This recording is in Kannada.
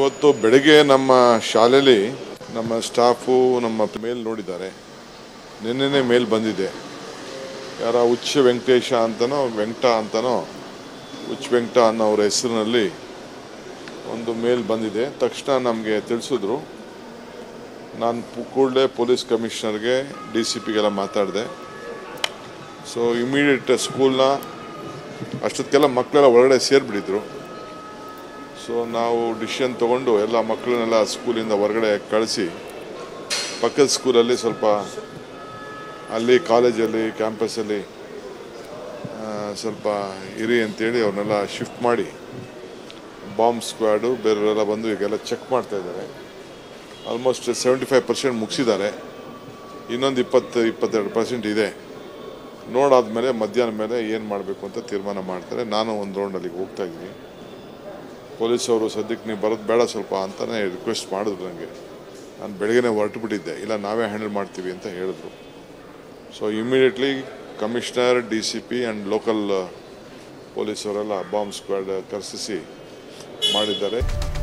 ಇವತ್ತು ಬೆಳಗ್ಗೆ ನಮ್ಮ ಶಾಲೆಯಲ್ಲಿ ನಮ್ಮ ಸ್ಟಾಫು ನಮ್ಮ ಮೇಲ್ ನೋಡಿದ್ದಾರೆ ನಿನ್ನೆನೇ ಮೇಲ್ ಬಂದಿದೆ ಯಾರ ಉಚ್ಚ ವೆಂಕಟೇಶ ಅಂತನೋ ವೆಂಕಟ ಅಂತನೋ ಉಚ್ಚ ವೆಂಕಟ ಅನ್ನೋರ ಹೆಸರಿನಲ್ಲಿ ಒಂದು ಮೇಲ್ ಬಂದಿದೆ ತಕ್ಷಣ ನಮಗೆ ತಿಳಿಸಿದ್ರು ನಾನು ಕೂಡಲೇ ಪೊಲೀಸ್ ಕಮಿಷನರ್ಗೆ ಡಿ ಸಿ ಪಿಗೆಲ್ಲ ಮಾತಾಡಿದೆ ಸೊ ಇಮಿಡಿಯೇಟ್ ಸ್ಕೂಲ್ನ ಅಷ್ಟೊತ್ತಿಗೆಲ್ಲ ಮಕ್ಕಳೆಲ್ಲ ಹೊರಗಡೆ ಸೇರಿಬಿಟ್ಟಿದ್ರು ಸೊ ನಾವು ಡಿಸಿಷನ್ ತೊಗೊಂಡು ಎಲ್ಲ ಮಕ್ಕಳನ್ನೆಲ್ಲ ಸ್ಕೂಲಿಂದ ಹೊರಗಡೆ ಕಳಿಸಿ ಪಕ್ಕದ ಸ್ಕೂಲಲ್ಲಿ ಸ್ವಲ್ಪ ಅಲ್ಲಿ ಕಾಲೇಜಲ್ಲಿ ಕ್ಯಾಂಪಸ್ಸಲ್ಲಿ ಆ, ಸ್ವಲ್ಪ ಇರಿ ಅಂತೇಳಿ ಅವ್ರನ್ನೆಲ್ಲ ಶಿಫ್ಟ್ ಮಾಡಿ ಬಾಂಬ್ ಸ್ಕ್ವಾಡು ಬೇರೆಯವರೆಲ್ಲ ಬಂದು ಈಗೆಲ್ಲ ಚೆಕ್ ಮಾಡ್ತಾ ಇದ್ದಾರೆ ಆಲ್ಮೋಸ್ಟ್ ಸೆವೆಂಟಿ ಫೈವ್ ಪರ್ಸೆಂಟ್ ಮುಗಿಸಿದ್ದಾರೆ ಇನ್ನೊಂದು ಇಪ್ಪತ್ತು ಇಪ್ಪತ್ತೆರಡು ಪರ್ಸೆಂಟ್ ಇದೆ ನೋಡಾದ್ಮೇಲೆ ಮಧ್ಯಾಹ್ನ ಮೇಲೆ ಏನು ಮಾಡಬೇಕು ಅಂತ ತೀರ್ಮಾನ ಮಾಡ್ತಾರೆ ನಾನು ಒಂದು ರೌಂಡ್ ಅಲ್ಲಿಗೆ ಹೋಗ್ತಾ ಇದ್ದೀನಿ ಪೊಲೀಸವರು ಸದ್ಯಕ್ಕೆ ನೀವು ಬರೋದು ಬೇಡ ಸ್ವಲ್ಪ ಅಂತಲೇ ರಿಕ್ವೆಸ್ಟ್ ಮಾಡಿದ್ರು ನನಗೆ ನಾನು ಬೆಳಗ್ಗೆನೇ ಹೊರಟು ಬಿಟ್ಟಿದ್ದೆ ಇಲ್ಲ ನಾವೇ ಹ್ಯಾಂಡಲ್ ಮಾಡ್ತೀವಿ ಅಂತ ಹೇಳಿದ್ರು so immediately commissioner D C P and local ಪೊಲೀಸವರೆಲ್ಲ ಬಾಂಬ್ ಸ್ಕ್ವಾಡ್ ಕರೆಸಿಸಿ ಮಾಡಿದ್ದಾರೆ